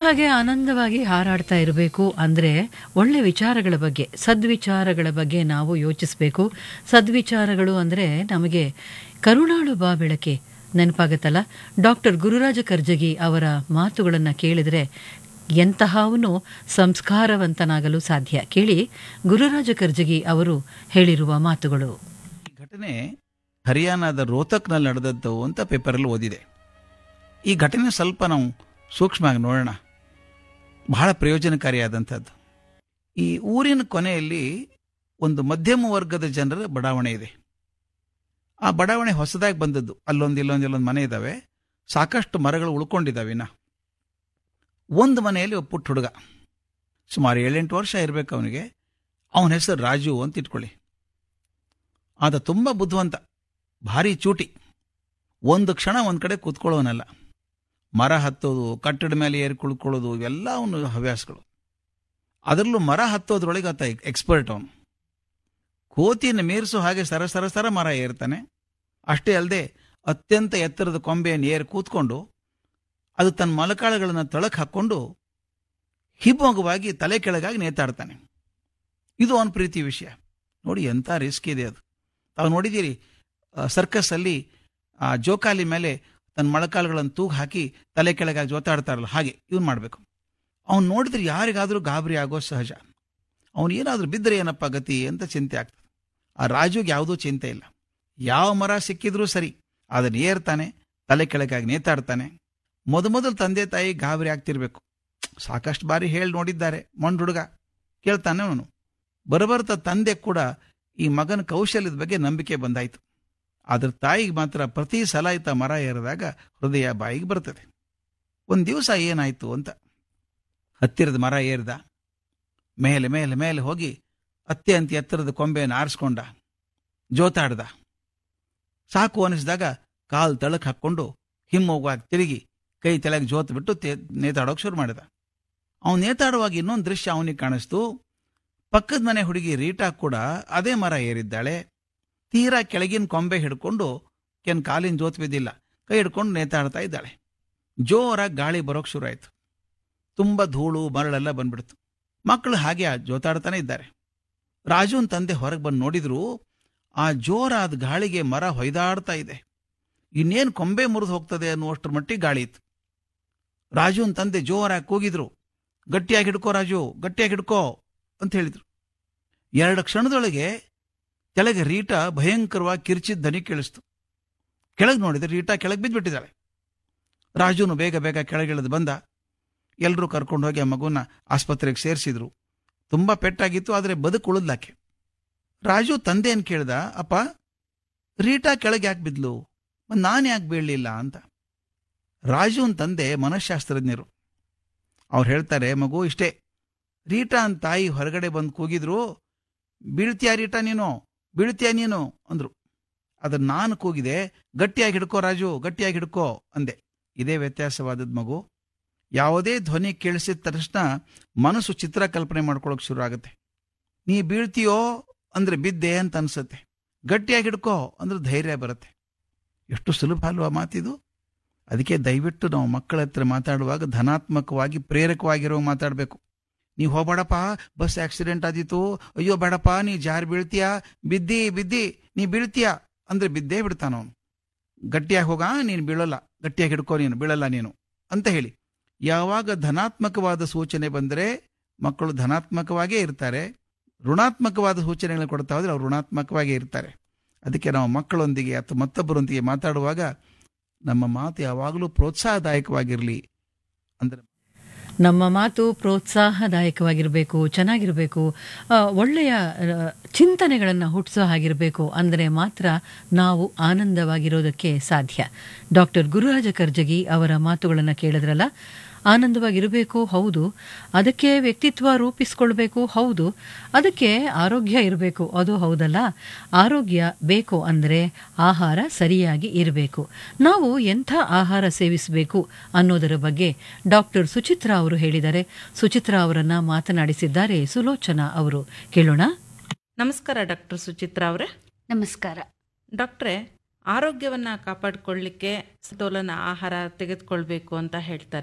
ಹಾಗೆ ಆನಂದವಾಗಿ ಹಾರಾಡ್ತಾ ಇರಬೇಕು ಅಂದರೆ ಒಳ್ಳೆ ವಿಚಾರಗಳ ಬಗ್ಗೆ ಸದ್ವಿಚಾರಗಳ ಬಗ್ಗೆ ನಾವು ಯೋಚಿಸಬೇಕು ಸದ್ವಿಚಾರಗಳು ಅಂದರೆ ನಮಗೆ ಕರುಣಾಳು ಬಾ ಬೆಳಕೆ ನೆನಪಾಗತ್ತಲ್ಲ ಡಾಕ್ಟರ್ ಗುರುರಾಜ ಕರ್ಜಗಿ ಅವರ ಮಾತುಗಳನ್ನು ಕೇಳಿದರೆ ಎಂತಹವನು ಸಂಸ್ಕಾರವಂತನಾಗಲು ಸಾಧ್ಯ ಕೇಳಿ ಗುರುರಾಜ ಕರ್ಜಗಿ ಅವರು ಹೇಳಿರುವ ಮಾತುಗಳು ಈ ಘಟನೆ ಹರಿಯಾಣದ ರೋಹ್ತಕ್ನಲ್ಲಿ ನಡೆದದ್ದು ಅಂತ ಪೇಪರಲ್ಲಿ ಓದಿದೆ ಈ ಘಟನೆ ಸ್ವಲ್ಪ ನಾವು ಸೂಕ್ಷ್ಮವಾಗಿ ನೋಡೋಣ ಬಹಳ ಪ್ರಯೋಜನಕಾರಿಯಾದಂಥದ್ದು ಈ ಊರಿನ ಕೊನೆಯಲ್ಲಿ ಒಂದು ಮಧ್ಯಮ ವರ್ಗದ ಜನರ ಬಡಾವಣೆ ಇದೆ ಆ ಬಡಾವಣೆ ಹೊಸದಾಗಿ ಬಂದದ್ದು ಅಲ್ಲೊಂದು ಇಲ್ಲೊಂದು ಇಲ್ಲೊಂದು ಮನೆ ಇದ್ದಾವೆ ಸಾಕಷ್ಟು ಮರಗಳು ಉಳ್ಕೊಂಡಿದ್ದಾವೆ ಇನ್ನ ಒಂದು ಮನೆಯಲ್ಲಿ ಒಬ್ಬ ಪುಟ್ಟ ಹುಡುಗ ಸುಮಾರು ಏಳೆಂಟು ವರ್ಷ ಇರಬೇಕು ಅವನಿಗೆ ಅವನ ಹೆಸರು ರಾಜು ಅಂತ ಇಟ್ಕೊಳ್ಳಿ ಆತ ತುಂಬ ಬುದ್ಧಿವಂತ ಭಾರಿ ಚೂಟಿ ಒಂದು ಕ್ಷಣ ಒಂದು ಕಡೆ ಕೂತ್ಕೊಳ್ಳೋನಲ್ಲ ಮರ ಹತ್ತೋದು ಕಟ್ಟಡ ಮೇಲೆ ಏರಿ ಕುಳ್ಕೊಳ್ಳೋದು ಇವೆಲ್ಲ ಅವನು ಹವ್ಯಾಸಗಳು ಅದರಲ್ಲೂ ಮರ ಹತ್ತೋದ್ರೊಳಗೆ ಆತ ಎಕ್ಸ್ಪರ್ಟ್ ಅವನು ಕೋತಿಯನ್ನು ಮೀರಿಸೋ ಹಾಗೆ ಸರ ಸರ ಸರ ಮರ ಏರ್ತಾನೆ ಅಷ್ಟೇ ಅಲ್ಲದೆ ಅತ್ಯಂತ ಎತ್ತರದ ಕೊಂಬೆಯನ್ನು ಏರಿ ಕೂತ್ಕೊಂಡು ಅದು ತನ್ನ ಮೊಲಕಾಳುಗಳನ್ನು ತಳಕ್ಕೆ ಹಾಕ್ಕೊಂಡು ಹಿಮ್ಮೊಗವಾಗಿ ತಲೆ ಕೆಳಗಾಗಿ ನೇತಾಡ್ತಾನೆ ಇದು ಅವನ ಪ್ರೀತಿ ವಿಷಯ ನೋಡಿ ಎಂಥ ರಿಸ್ಕ್ ಇದೆ ಅದು ತಾವು ನೋಡಿದ್ದೀರಿ ಸರ್ಕಸ್ಸಲ್ಲಿ ಆ ಜೋಕಾಲಿ ಮೇಲೆ ತನ್ನ ಮೊಳಕಾಲುಗಳನ್ನು ತೂಗು ಹಾಕಿ ತಲೆ ಕೆಳಗಾಗಿ ಜೋತಾಡ್ತಾರಲ್ಲ ಹಾಗೆ ಇವ್ನು ಮಾಡಬೇಕು ಅವ್ನು ನೋಡಿದ್ರೆ ಯಾರಿಗಾದರೂ ಗಾಬರಿ ಆಗೋ ಸಹಜ ಅವನು ಏನಾದರೂ ಬಿದ್ದರೆ ಏನಪ್ಪ ಗತಿ ಅಂತ ಚಿಂತೆ ಆಗ್ತದೆ ಆ ರಾಜುಗೆ ಯಾವುದೂ ಚಿಂತೆ ಇಲ್ಲ ಯಾವ ಮರ ಸಿಕ್ಕಿದ್ರೂ ಸರಿ ಅದನ್ನು ಏರ್ತಾನೆ ತಲೆ ಕೆಳಗಾಗಿ ನೇತಾಡ್ತಾನೆ ಮೊದಮೊದಲು ತಂದೆ ತಾಯಿ ಗಾಬರಿ ಆಗ್ತಿರ್ಬೇಕು ಸಾಕಷ್ಟು ಬಾರಿ ಹೇಳಿ ನೋಡಿದ್ದಾರೆ ಮೊಂಡ್ ಹುಡುಗ ಕೇಳ್ತಾನೆ ಅವನು ಬರಬರ್ತ ತಂದೆ ಕೂಡ ಈ ಮಗನ ಕೌಶಲ್ಯದ ಬಗ್ಗೆ ನಂಬಿಕೆ ಬಂದಾಯಿತು ಆದ್ರ ತಾಯಿಗೆ ಮಾತ್ರ ಪ್ರತಿ ಸಲ ಈತ ಮರ ಏರಿದಾಗ ಹೃದಯ ಬಾಯಿಗೆ ಬರ್ತದೆ ಒಂದು ದಿವಸ ಏನಾಯ್ತು ಅಂತ ಹತ್ತಿರದ ಮರ ಏರಿದ ಮೇಲೆ ಮೇಲೆ ಮೇಲೆ ಹೋಗಿ ಅತ್ಯಂತ ಎತ್ತರದ ಕೊಂಬೆಯನ್ನು ಆರಿಸ್ಕೊಂಡ ಜೋತಾಡ್ದ ಸಾಕು ಅನಿಸಿದಾಗ ಕಾಲು ತಳಕ್ಕೆ ಹಾಕ್ಕೊಂಡು ಹಿಮ್ಮೋಗುವಾಗ ತಿರುಗಿ ಕೈ ತಲೆಗೆ ಜೋತ್ ಬಿಟ್ಟು ನೇತಾಡೋಕೆ ಶುರು ಮಾಡಿದ ಅವನು ನೇತಾಡುವಾಗ ಇನ್ನೊಂದು ದೃಶ್ಯ ಅವನಿಗೆ ಕಾಣಿಸ್ತು ಪಕ್ಕದ ಮನೆ ಹುಡುಗಿ ರೀಟಾ ಕೂಡ ಅದೇ ಮರ ಏರಿದ್ದಾಳೆ ತೀರಾ ಕೆಳಗಿನ ಕೊಂಬೆ ಹಿಡ್ಕೊಂಡು ಕೆನ್ ಕಾಲಿನ ಜೋತ್ ಬಿದ್ದಿಲ್ಲ ಕೈ ಹಿಡ್ಕೊಂಡು ನೇತಾಡ್ತಾ ಇದ್ದಾಳೆ ಜೋರಾಗಿ ಗಾಳಿ ಬರೋಕ್ ಶುರು ಆಯ್ತು ತುಂಬ ಧೂಳು ಮರಳೆಲ್ಲ ಬಂದ್ಬಿಡ್ತು ಮಕ್ಕಳು ಹಾಗೆ ಜೋತಾಡ್ತಾನೆ ಇದ್ದಾರೆ ರಾಜುನ್ ತಂದೆ ಹೊರಗೆ ಬಂದು ನೋಡಿದ್ರು ಆ ಜೋರಾದ ಗಾಳಿಗೆ ಮರ ಹೊಯ್ದಾಡ್ತಾ ಇದೆ ಇನ್ನೇನು ಕೊಂಬೆ ಮುರಿದು ಹೋಗ್ತದೆ ಅನ್ನುವಷ್ಟರ ಮಟ್ಟಿಗೆ ಗಾಳಿ ಇತ್ತು ರಾಜುನ್ ತಂದೆ ಜೋರಾಗಿ ಕೂಗಿದ್ರು ಗಟ್ಟಿಯಾಗಿ ಹಿಡ್ಕೋ ರಾಜು ಗಟ್ಟಿಯಾಗಿ ಹಿಡ್ಕೋ ಅಂತ ಹೇಳಿದ್ರು ಎರಡು ಕ್ಷಣದೊಳಗೆ ಕೆಳಗೆ ರೀಟಾ ಭಯಂಕರವಾಗಿ ಕಿರ್ಚಿದ ದನಿ ಕೇಳಿಸ್ತು ಕೆಳಗೆ ನೋಡಿದ್ರೆ ರೀಟಾ ಕೆಳಗೆ ಬಿದ್ದುಬಿಟ್ಟಿದ್ದಾಳೆ ರಾಜುನು ಬೇಗ ಬೇಗ ಕೆಳಗಿಳಿದು ಬಂದ ಎಲ್ಲರೂ ಕರ್ಕೊಂಡು ಹೋಗಿ ಆ ಮಗುನ ಆಸ್ಪತ್ರೆಗೆ ಸೇರಿಸಿದ್ರು ತುಂಬ ಪೆಟ್ಟಾಗಿತ್ತು ಆದರೆ ಬದುಕು ಉಳಿದ್ಲಾಕೆ ರಾಜು ತಂದೆಯನ್ನು ಕೇಳ್ದ ಅಪ್ಪ ರೀಟಾ ಕೆಳಗೆ ಯಾಕೆ ಬಿದ್ಲು ನಾನು ಯಾಕೆ ಬೀಳಲಿಲ್ಲ ಅಂತ ರಾಜುನ್ ತಂದೆ ಮನಃಶಾಸ್ತ್ರಜ್ಞರು ಅವ್ರು ಹೇಳ್ತಾರೆ ಮಗು ಇಷ್ಟೇ ರೀಟಾ ಅಂತ ತಾಯಿ ಹೊರಗಡೆ ಬಂದು ಕೂಗಿದ್ರು ಬೀಳ್ತೀಯ ರೀಟಾ ನೀನು ಬೀಳ್ತೀಯ ನೀನು ಅಂದ್ರು ಅದನ್ನ ನಾನು ಕೂಗಿದೆ ಗಟ್ಟಿಯಾಗಿ ಹಿಡ್ಕೋ ರಾಜು ಗಟ್ಟಿಯಾಗಿ ಹಿಡ್ಕೋ ಅಂದೆ ಇದೇ ವ್ಯತ್ಯಾಸವಾದದ್ ಮಗು ಯಾವುದೇ ಧ್ವನಿ ಕೇಳಿಸಿದ ತಕ್ಷಣ ಮನಸ್ಸು ಚಿತ್ರ ಕಲ್ಪನೆ ಮಾಡ್ಕೊಳಕ್ ಶುರು ಆಗುತ್ತೆ ನೀ ಬೀಳ್ತೀಯೋ ಅಂದ್ರೆ ಬಿದ್ದೆ ಅಂತ ಅನ್ಸುತ್ತೆ ಗಟ್ಟಿಯಾಗಿ ಹಿಡ್ಕೋ ಅಂದ್ರೆ ಧೈರ್ಯ ಬರುತ್ತೆ ಎಷ್ಟು ಸುಲಭ ಅಲ್ವಾ ಮಾತಿದು ಅದಕ್ಕೆ ದಯವಿಟ್ಟು ನಾವು ಮಕ್ಕಳ ಹತ್ರ ಮಾತಾಡುವಾಗ ಧನಾತ್ಮಕವಾಗಿ ಪ್ರೇರಕವಾಗಿರೋ ಮಾತಾಡಬೇಕು ನೀವು ಹೋಗ್ಬೇಡಪ್ಪ ಬಸ್ ಆಕ್ಸಿಡೆಂಟ್ ಆದೀತು ಅಯ್ಯೋ ಬೇಡಪ್ಪ ನೀ ಜಾರಿ ಬೀಳ್ತೀಯ ಬಿದ್ದಿ ಬಿದ್ದಿ ನೀ ಬೀಳ್ತೀಯ ಅಂದ್ರೆ ಬಿದ್ದೇ ಬಿಡ್ತಾನ ಅವನು ಗಟ್ಟಿಯಾಗಿ ಹೋಗ ನೀನು ಬೀಳಲ್ಲ ಗಟ್ಟಿಯಾಗಿ ಹಿಡ್ಕೋ ನೀನು ಬೀಳಲ್ಲ ನೀನು ಅಂತ ಹೇಳಿ ಯಾವಾಗ ಧನಾತ್ಮಕವಾದ ಸೂಚನೆ ಬಂದರೆ ಮಕ್ಕಳು ಧನಾತ್ಮಕವಾಗೇ ಇರ್ತಾರೆ ಋಣಾತ್ಮಕವಾದ ಸೂಚನೆಗಳನ್ನು ಕೊಡ್ತಾ ಹೋದ್ರೆ ಅವ್ರು ಋಣಾತ್ಮಕವಾಗೇ ಇರ್ತಾರೆ ಅದಕ್ಕೆ ನಾವು ಮಕ್ಕಳೊಂದಿಗೆ ಅಥವಾ ಮತ್ತೊಬ್ಬರೊಂದಿಗೆ ಮಾತಾಡುವಾಗ ನಮ್ಮ ಮಾತು ಯಾವಾಗಲೂ ಪ್ರೋತ್ಸಾಹದಾಯಕವಾಗಿರಲಿ ಅಂದ್ರೆ ನಮ್ಮ ಮಾತು ಪ್ರೋತ್ಸಾಹದಾಯಕವಾಗಿರಬೇಕು ಚೆನ್ನಾಗಿರಬೇಕು ಆ, ಒಳ್ಳೆಯ ಚಿಂತನೆಗಳನ್ನು ಹುಟ್ಟಿಸೋ ಹಾಗಿರಬೇಕು ಅಂದರೆ ಮಾತ್ರ ನಾವು ಆನಂದವಾಗಿರೋದಕ್ಕೆ ಸಾಧ್ಯ ಡಾಕ್ಟರ್ ಗುರುರಾಜ ಕರ್ಜಗಿ ಅವರ ಮಾತುಗಳನ್ನು ಕೇಳಿದ್ರಲ್ಲ ಆನಂದವಾಗಿರಬೇಕು ಹೌದು ಅದಕ್ಕೆ ವ್ಯಕ್ತಿತ್ವ ರೂಪಿಸ್ಕೊಳ್ಬೇಕು ಹೌದು ಅದಕ್ಕೆ ಆರೋಗ್ಯ ಇರಬೇಕು ಅದು ಹೌದಲ್ಲ ಆರೋಗ್ಯ ಬೇಕು ಅಂದರೆ ಆಹಾರ ಸರಿಯಾಗಿ ಇರಬೇಕು ನಾವು ಎಂಥ ಆಹಾರ ಸೇವಿಸಬೇಕು ಅನ್ನೋದರ ಬಗ್ಗೆ ಡಾಕ್ಟರ್ ಸುಚಿತ್ರಾ ಅವರು ಹೇಳಿದ್ದಾರೆ ಸುಚಿತ್ರಾ ಅವರನ್ನ ಮಾತನಾಡಿಸಿದ್ದಾರೆ ಸುಲೋಚನಾ ಅವರು ಕೇಳೋಣ ನಮಸ್ಕಾರ ಡಾಕ್ಟರ್ ಸುಚಿತ್ರಾ ಅವರೇ ನಮಸ್ಕಾರ ಡಾಕ್ಟ್ರೇ ಆರೋಗ್ಯವನ್ನು ಕಾಪಾಡಿಕೊಳ್ಳಿಕ್ಕೆ ಸಮತೋಲನ ಆಹಾರ ತೆಗೆದುಕೊಳ್ಬೇಕು ಅಂತ ಹೇಳ್ತಾರೆ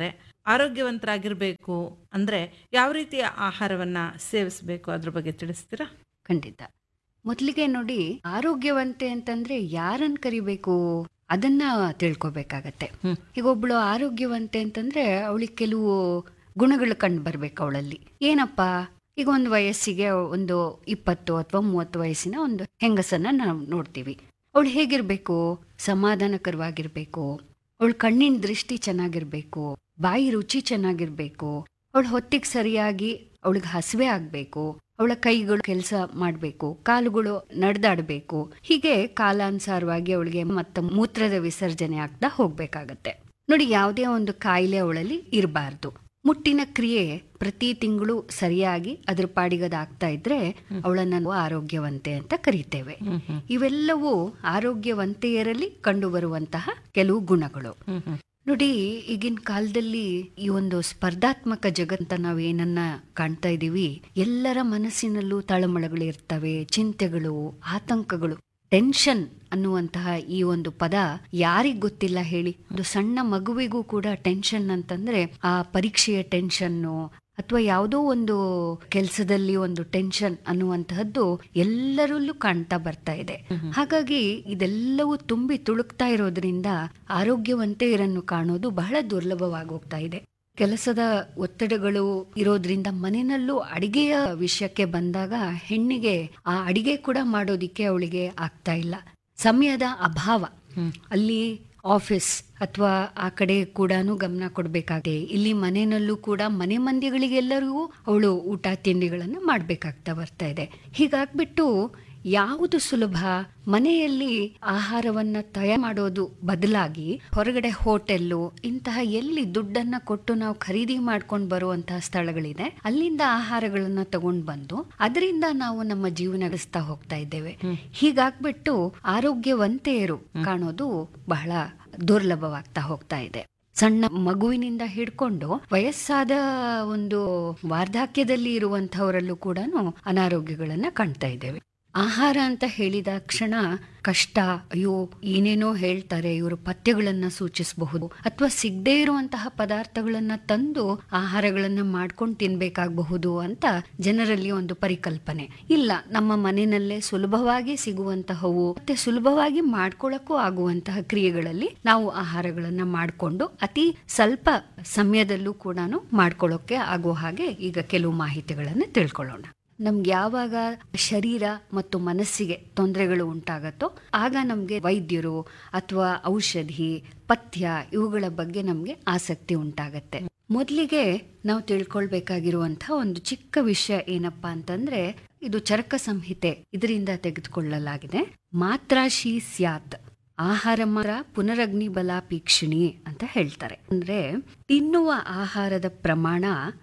ಆರೋಗ್ಯವಂತರಾಗಿರ್ಬೇಕು ಅಂದ್ರೆ ಯಾವ ರೀತಿಯ ಆಹಾರವನ್ನ ಸೇವಿಸಬೇಕು ಅದ್ರ ಬಗ್ಗೆ ತಿಳಿಸ್ತೀರಾ ಖಂಡಿತ ಮೊದಲಿಗೆ ನೋಡಿ ಆರೋಗ್ಯವಂತೆ ಅಂತಂದ್ರೆ ಯಾರನ್ನ ಕರಿಬೇಕು ಅದನ್ನ ತಿಳ್ಕೊಬೇಕಾಗತ್ತೆ ಹ್ಮ್. ಈಗ ಒಬ್ಳು ಆರೋಗ್ಯವಂತೆ ಅಂತಂದ್ರೆ ಅವಳಿಗೆ ಕೆಲವು ಗುಣಗಳು ಕಂಡು ಬರ್ಬೇಕು ಅವಳಲ್ಲಿ ಏನಪ್ಪ ಈಗ ಒಂದು ವಯಸ್ಸಿಗೆ ಒಂದು ಇಪ್ಪತ್ತು ಅಥವಾ ಮೂವತ್ತು ವಯಸ್ಸಿನ ಒಂದು ಹೆಂಗಸನ್ನ ನಾವು ನೋಡ್ತೀವಿ ಅವಳು ಹೇಗಿರ್ಬೇಕು ಸಮಾಧಾನಕರವಾಗಿರ್ಬೇಕು ಅವಳ ಕಣ್ಣಿನ ದೃಷ್ಟಿ ಚೆನ್ನಾಗಿರ್ಬೇಕು ಬಾಯಿ ರುಚಿ ಚೆನ್ನಾಗಿರ್ಬೇಕು ಅವಳ ಹೊತ್ತಿಗೆ ಸರಿಯಾಗಿ ಅವಳಿಗೆ ಹಸಿವೆ ಆಗ್ಬೇಕು ಅವಳ ಕೈಗಳು ಕೆಲಸ ಮಾಡಬೇಕು ಕಾಲುಗಳು ನಡೆದಾಡಬೇಕು ಹೀಗೆ ಕಾಲಾನುಸಾರವಾಗಿ ಅವಳಿಗೆ ಮತ್ತೆ ಮೂತ್ರದ ವಿಸರ್ಜನೆ ಆಗ್ತಾ ಹೋಗ್ಬೇಕಾಗತ್ತೆ ನೋಡಿ ಯಾವುದೇ ಒಂದು ಕಾಯಿಲೆ ಅವಳಲ್ಲಿ ಇರಬಾರ್ದು ಮುಟ್ಟಿನ ಕ್ರಿಯೆ ಪ್ರತಿ ತಿಂಗಳು ಸರಿಯಾಗಿ ಅದ್ರ ಪಾಡಿಗದ ಆಗ್ತಾ ಇದ್ರೆ ಅವಳನ್ನ ನಾವು ಆರೋಗ್ಯವಂತೆ ಅಂತ ಕರಿತೇವೆ ಇವೆಲ್ಲವೂ ಆರೋಗ್ಯವಂತೆಯರಲ್ಲಿ ಕಂಡುಬರುವಂತಹ ಕೆಲವು ಗುಣಗಳು ನೋಡಿ ಈಗಿನ ಕಾಲದಲ್ಲಿ ಈ ಒಂದು ಸ್ಪರ್ಧಾತ್ಮಕ ಜಗತ್ತ ನಾವು ಏನನ್ನ ಕಾಣ್ತಾ ಇದೀವಿ ಎಲ್ಲರ ಮನಸ್ಸಿನಲ್ಲೂ ತಳಮಳಗಳು ಇರ್ತವೆ ಚಿಂತೆಗಳು ಆತಂಕಗಳು ಟೆನ್ಷನ್ ಅನ್ನುವಂತಹ ಈ ಒಂದು ಪದ ಯಾರಿಗ್ ಗೊತ್ತಿಲ್ಲ ಹೇಳಿ ಒಂದು ಸಣ್ಣ ಮಗುವಿಗೂ ಕೂಡ ಟೆನ್ಷನ್ ಅಂತಂದ್ರೆ ಆ ಪರೀಕ್ಷೆಯ ಟೆನ್ಷನ್ನು ಅಥವಾ ಯಾವುದೋ ಒಂದು ಕೆಲಸದಲ್ಲಿ ಒಂದು ಟೆನ್ಷನ್ ಅನ್ನುವಂತಹದ್ದು ಎಲ್ಲರಲ್ಲೂ ಕಾಣ್ತಾ ಬರ್ತಾ ಇದೆ ಹಾಗಾಗಿ ಇದೆಲ್ಲವೂ ತುಂಬಿ ತುಳುಕ್ತಾ ಇರೋದ್ರಿಂದ ಆರೋಗ್ಯವಂತೆಯರನ್ನು ಕಾಣೋದು ಬಹಳ ದುರ್ಲಭವಾಗಿ ಹೋಗ್ತಾ ಇದೆ ಕೆಲಸದ ಒತ್ತಡಗಳು ಇರೋದ್ರಿಂದ ಮನೆಯಲ್ಲೂ ಅಡಿಗೆಯ ವಿಷಯಕ್ಕೆ ಬಂದಾಗ ಹೆಣ್ಣಿಗೆ ಆ ಅಡಿಗೆ ಕೂಡ ಮಾಡೋದಿಕ್ಕೆ ಅವಳಿಗೆ ಆಗ್ತಾ ಇಲ್ಲ ಸಮಯದ ಅಭಾವ ಅಲ್ಲಿ ಆಫೀಸ್ ಅಥವಾ ಆ ಕಡೆ ಕೂಡ ಗಮನ ಕೊಡ್ಬೇಕಾಗಿದೆ ಇಲ್ಲಿ ಮನೆಯಲ್ಲೂ ಕೂಡ ಮನೆ ಮಂದಿಗಳಿಗೆಲ್ಲರಿಗೂ ಅವಳು ಊಟ ತಿಂಡಿಗಳನ್ನ ಮಾಡ್ಬೇಕಾಗ್ತಾ ಬರ್ತಾ ಇದೆ ಹೀಗಾಗ್ಬಿಟ್ಟು ಯಾವುದು ಸುಲಭ ಮನೆಯಲ್ಲಿ ಆಹಾರವನ್ನ ತಯಾರು ಮಾಡೋದು ಬದಲಾಗಿ ಹೊರಗಡೆ ಹೋಟೆಲ್ಲು ಇಂತಹ ಎಲ್ಲಿ ದುಡ್ಡನ್ನ ಕೊಟ್ಟು ನಾವು ಖರೀದಿ ಮಾಡ್ಕೊಂಡು ಬರುವಂತಹ ಸ್ಥಳಗಳಿದೆ ಅಲ್ಲಿಂದ ಆಹಾರಗಳನ್ನ ತಗೊಂಡ್ ಬಂದು ಅದರಿಂದ ನಾವು ನಮ್ಮ ಜೀವನ ನಡೆಸ್ತಾ ಹೋಗ್ತಾ ಇದ್ದೇವೆ ಹೀಗಾಗ್ಬಿಟ್ಟು ಆರೋಗ್ಯವಂತೆಯರು ಕಾಣೋದು ಬಹಳ ದುರ್ಲಭವಾಗ್ತಾ ಹೋಗ್ತಾ ಇದೆ ಸಣ್ಣ ಮಗುವಿನಿಂದ ಹಿಡ್ಕೊಂಡು ವಯಸ್ಸಾದ ಒಂದು ವಾರ್ಧಕ್ಯದಲ್ಲಿ ಇರುವಂತಹವರಲ್ಲೂ ಕೂಡ ಅನಾರೋಗ್ಯಗಳನ್ನ ಕಾಣ್ತಾ ಇದ್ದೇವೆ ಆಹಾರ ಅಂತ ಹೇಳಿದ ಕ್ಷಣ ಕಷ್ಟ ಅಯ್ಯೋ ಏನೇನೋ ಹೇಳ್ತಾರೆ ಇವರು ಪಥ್ಯಗಳನ್ನ ಸೂಚಿಸಬಹುದು ಅಥವಾ ಸಿಗದೇ ಇರುವಂತಹ ಪದಾರ್ಥಗಳನ್ನ ತಂದು ಆಹಾರಗಳನ್ನ ಮಾಡ್ಕೊಂಡು ತಿನ್ಬೇಕಾಗಬಹುದು ಅಂತ ಜನರಲ್ಲಿ ಒಂದು ಪರಿಕಲ್ಪನೆ ಇಲ್ಲ ನಮ್ಮ ಮನೆಯಲ್ಲೇ ಸುಲಭವಾಗಿ ಸಿಗುವಂತಹವು ಮತ್ತೆ ಸುಲಭವಾಗಿ ಮಾಡ್ಕೊಳ್ಳಕ್ಕೂ ಆಗುವಂತಹ ಕ್ರಿಯೆಗಳಲ್ಲಿ ನಾವು ಆಹಾರಗಳನ್ನ ಮಾಡಿಕೊಂಡು ಅತಿ ಸ್ವಲ್ಪ ಸಮಯದಲ್ಲೂ ಕೂಡ ಮಾಡ್ಕೊಳ್ಳೋಕೆ ಆಗುವ ಹಾಗೆ ಈಗ ಕೆಲವು ಮಾಹಿತಿಗಳನ್ನ ತಿಳ್ಕೊಳ್ಳೋಣ ನಮ್ಗೆ ಯಾವಾಗ ಶರೀರ ಮತ್ತು ಮನಸ್ಸಿಗೆ ತೊಂದರೆಗಳು ಉಂಟಾಗತ್ತೋ ಆಗ ನಮಗೆ ವೈದ್ಯರು ಅಥವಾ ಔಷಧಿ ಪಥ್ಯ ಇವುಗಳ ಬಗ್ಗೆ ನಮಗೆ ಆಸಕ್ತಿ ಉಂಟಾಗತ್ತೆ ಮೊದಲಿಗೆ ನಾವು ತಿಳ್ಕೊಳ್ಬೇಕಾಗಿರುವಂತಹ ಒಂದು ಚಿಕ್ಕ ವಿಷಯ ಏನಪ್ಪಾ ಅಂತಂದ್ರೆ ಇದು ಚರಕ ಸಂಹಿತೆ ಇದರಿಂದ ತೆಗೆದುಕೊಳ್ಳಲಾಗಿದೆ ಮಾತ್ರಾಶಿ ಸ್ಯಾತ್ ಆಹಾರ ಮರ ಪುನರಗ್ನಿ ಬಲಾಪೀಕ್ಷಿಣಿ ಅಂತ ಹೇಳ್ತಾರೆ ಅಂದ್ರೆ ತಿನ್ನುವ ಆಹಾರದ ಪ್ರಮಾಣ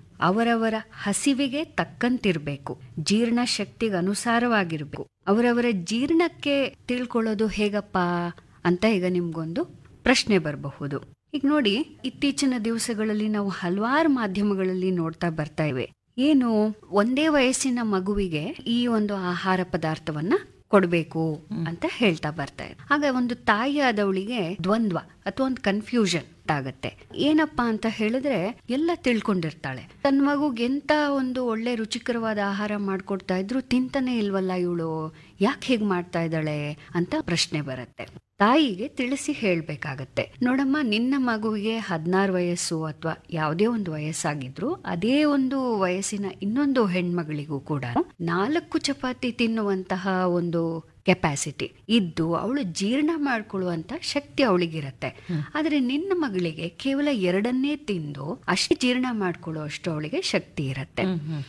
ಅವರವರ ಹಸಿವಿಗೆ ತಕ್ಕಂತಿರ್ಬೇಕು ಜೀರ್ಣ ಶಕ್ತಿಗೆ ಅನುಸಾರವಾಗಿರ್ಬೇಕು ಅವರವರ ಜೀರ್ಣಕ್ಕೆ ತಿಳ್ಕೊಳ್ಳೋದು ಹೇಗಪ್ಪ ಅಂತ ಈಗ ನಿಮ್ಗೊಂದು ಪ್ರಶ್ನೆ ಬರಬಹುದು ಈಗ ನೋಡಿ ಇತ್ತೀಚಿನ ದಿವಸಗಳಲ್ಲಿ ನಾವು ಹಲವಾರು ಮಾಧ್ಯಮಗಳಲ್ಲಿ ನೋಡ್ತಾ ಬರ್ತಾ ಇವೆ ಏನು ಒಂದೇ ವಯಸ್ಸಿನ ಮಗುವಿಗೆ ಈ ಒಂದು ಆಹಾರ ಪದಾರ್ಥವನ್ನ ಕೊಡಬೇಕು ಅಂತ ಹೇಳ್ತಾ ಬರ್ತಾ ಇದೆ ಆಗ ಒಂದು ತಾಯಿ ಆದವಳಿಗೆ ದ್ವಂದ್ವ ಅಥವಾ ಒಂದು ಕನ್ಫ್ಯೂಷನ್ ಆಗತ್ತೆ ಏನಪ್ಪಾ ಅಂತ ಹೇಳಿದ್ರೆ ಎಲ್ಲ ತಿಳ್ಕೊಂಡಿರ್ತಾಳೆ ತನ್ನ ಮಗುಗೆ ಎಂತ ಒಂದು ಒಳ್ಳೆ ರುಚಿಕರವಾದ ಆಹಾರ ಮಾಡ್ಕೊಡ್ತಾ ಇದ್ರು ತಿಂತಾನೆ ಇಲ್ವಲ್ಲ ಇವಳು ಯಾಕೆ ಹೀಗ್ ಮಾಡ್ತಾ ಇದ್ದಾಳೆ ಅಂತ ಪ್ರಶ್ನೆ ಬರುತ್ತೆ ತಾಯಿಗೆ ತಿಳಿಸಿ ಹೇಳ್ಬೇಕಾಗತ್ತೆ ನೋಡಮ್ಮ ನಿನ್ನ ಮಗುವಿಗೆ ಹದಿನಾರು ವಯಸ್ಸು ಅಥವಾ ಯಾವುದೇ ಒಂದು ವಯಸ್ಸಾಗಿದ್ರು ಅದೇ ಒಂದು ವಯಸ್ಸಿನ ಇನ್ನೊಂದು ಹೆಣ್ಮಗಳಿಗೂ ಕೂಡ ನಾಲ್ಕು ಚಪಾತಿ ತಿನ್ನುವಂತಹ ಒಂದು ಕೆಪಾಸಿಟಿ ಇದ್ದು ಅವಳು ಜೀರ್ಣ ಮಾಡ್ಕೊಳ್ಳುವಂತ ಶಕ್ತಿ ಅವಳಿಗಿರತ್ತೆ ಆದ್ರೆ ನಿನ್ನ ಮಗಳಿಗೆ ಕೇವಲ ಎರಡನ್ನೇ ತಿಂದು ಅಷ್ಟು ಜೀರ್ಣ ಮಾಡ್ಕೊಳ್ಳೋ ಅಷ್ಟು ಅವಳಿಗೆ ಶಕ್ತಿ ಇರತ್ತೆ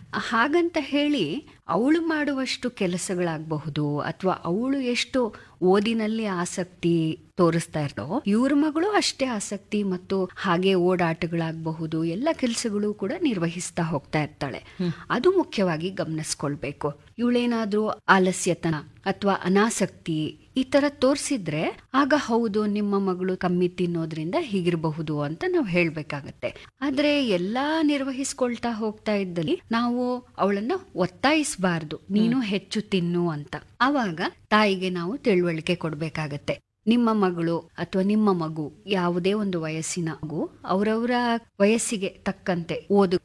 ಹಾಗಂತ ಹೇಳಿ ಅವಳು ಮಾಡುವಷ್ಟು ಕೆಲಸಗಳಾಗಬಹುದು ಅಥವಾ ಅವಳು ಎಷ್ಟು ಓದಿನಲ್ಲಿ ಆಸಕ್ತಿ ತೋರಿಸ್ತಾ ಇರ್ತೋ ಇವ್ರ ಮಗಳು ಅಷ್ಟೇ ಆಸಕ್ತಿ ಮತ್ತು ಹಾಗೆ ಓಡಾಟಗಳಾಗಬಹುದು ಎಲ್ಲ ಕೆಲಸಗಳು ಕೂಡ ನಿರ್ವಹಿಸ್ತಾ ಹೋಗ್ತಾ ಇರ್ತಾಳೆ ಅದು ಮುಖ್ಯವಾಗಿ ಗಮನಿಸ್ಕೊಳ್ಬೇಕು ಇವಳೇನಾದ್ರೂ ಆಲಸ್ಯತನ ಅಥವಾ ಅನಾಸಕ್ತಿ ಈ ತರ ತೋರಿಸಿದ್ರೆ ಆಗ ಹೌದು ನಿಮ್ಮ ಮಗಳು ಕಮ್ಮಿ ತಿನ್ನೋದ್ರಿಂದ ಹೀಗಿರಬಹುದು ಅಂತ ನಾವು ಹೇಳ್ಬೇಕಾಗತ್ತೆ ಆದ್ರೆ ಎಲ್ಲಾ ನಿರ್ವಹಿಸ್ಕೊಳ್ತಾ ಹೋಗ್ತಾ ಇದ್ದಲ್ಲಿ ನಾವು ಅವಳನ್ನ ಒತ್ತಾಯಿಸಬಾರ್ದು ನೀನು ಹೆಚ್ಚು ತಿನ್ನು ಅಂತ ಆವಾಗ ತಾಯಿಗೆ ನಾವು ತಿಳುವಳಿಕೆ ಕೊಡ್ಬೇಕಾಗತ್ತೆ ನಿಮ್ಮ ಮಗಳು ಅಥವಾ ನಿಮ್ಮ ಮಗು ಯಾವುದೇ ಒಂದು ವಯಸ್ಸಿನ ಮಗು ಅವರವರ ವಯಸ್ಸಿಗೆ ತಕ್ಕಂತೆ ಓದು